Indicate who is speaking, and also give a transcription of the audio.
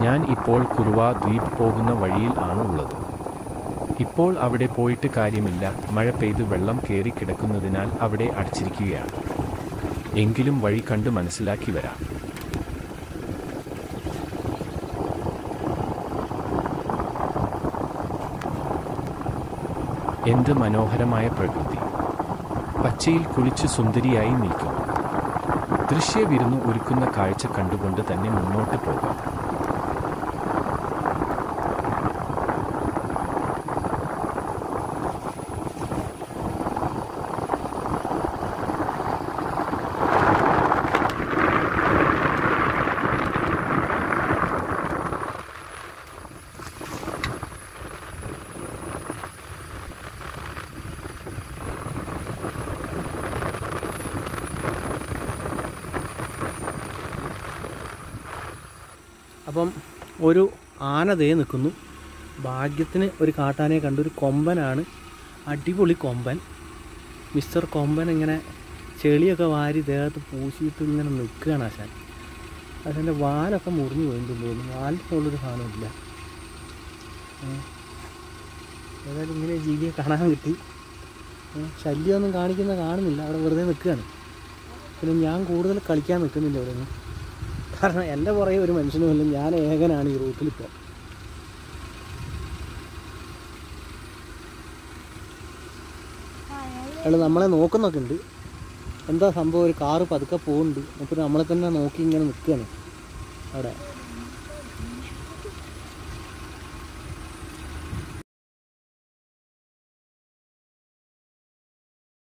Speaker 1: ഞാൻ ഇപ്പോൾ കുറുവ ദ്വീപ് പോകുന്ന വഴിയിൽ ആണ് ഉള്ളത് ഇപ്പോൾ അവിടെ പോയിട്ട് കാര്യമില്ല മഴ പെയ്ത് വെള്ളം കയറി കിടക്കുന്നതിനാൽ അവിടെ അടച്ചിരിക്കുകയാണ് എങ്കിലും വഴി കണ്ട് മനസ്സിലാക്കി വരാം എന്ത് മനോഹരമായ പ്രകൃതി പച്ചയിൽ കുളിച്ച് സുന്ദരിയായി നിൽക്കുന്നു ദൃശ്യവിരുന്ന് ഒരുക്കുന്ന കാഴ്ച കണ്ടുകൊണ്ട് തന്നെ മുന്നോട്ട് പോകാം
Speaker 2: അപ്പം ഒരു ആന ദേ നിൽക്കുന്നു ഭാഗ്യത്തിന് ഒരു കാട്ടാനയെ കണ്ടു ഒരു കൊമ്പനാണ് അടിപൊളി കൊമ്പൻ മിസ്റ്റർ കൊമ്പൻ ഇങ്ങനെ ചെളിയൊക്കെ വാരി ദേഹത്ത് പൂശിയിട്ട് ഇങ്ങനെ നിൽക്കുകയാണ് ആശാൻ ആശാൻ്റെ വാലൊക്കെ മുറിഞ്ഞു പോയിട്ടുണ്ടെന്ന് തോന്നുന്നു വാലിൻ്റെ മുകളിലൊരു സാധനമില്ല ഏ. ഏതായാലും ഇങ്ങനെ ജീവിയെ കാണാൻ കിട്ടി ഏ, ശല്യമൊന്നും കാണിക്കുന്ന കാണുന്നില്ല അവിടെ വെറുതെ നിൽക്കുകയാണ് പിന്നെ ഞാൻ കൂടുതൽ കളിക്കാൻ നിൽക്കുന്നില്ല ഇവിടെ നിന്ന് കാരണം എൻ്റെ പുറകെ ഒരു മനുഷ്യനുമില്ല ഞാൻ ഏകനാണ് ഈ റൂട്ടിലിപ്പോൾ അയാൾ നമ്മളെ നോക്കുന്നൊക്കെ ഉണ്ട് എന്താ സംഭവം ഒരു കാറ് പതുക്കെ പോകുന്നുണ്ട് അപ്പോൾ നമ്മളെ തന്നെ നോക്കി ഇങ്ങനെ നിൽക്കുകയാണ് അവിടെ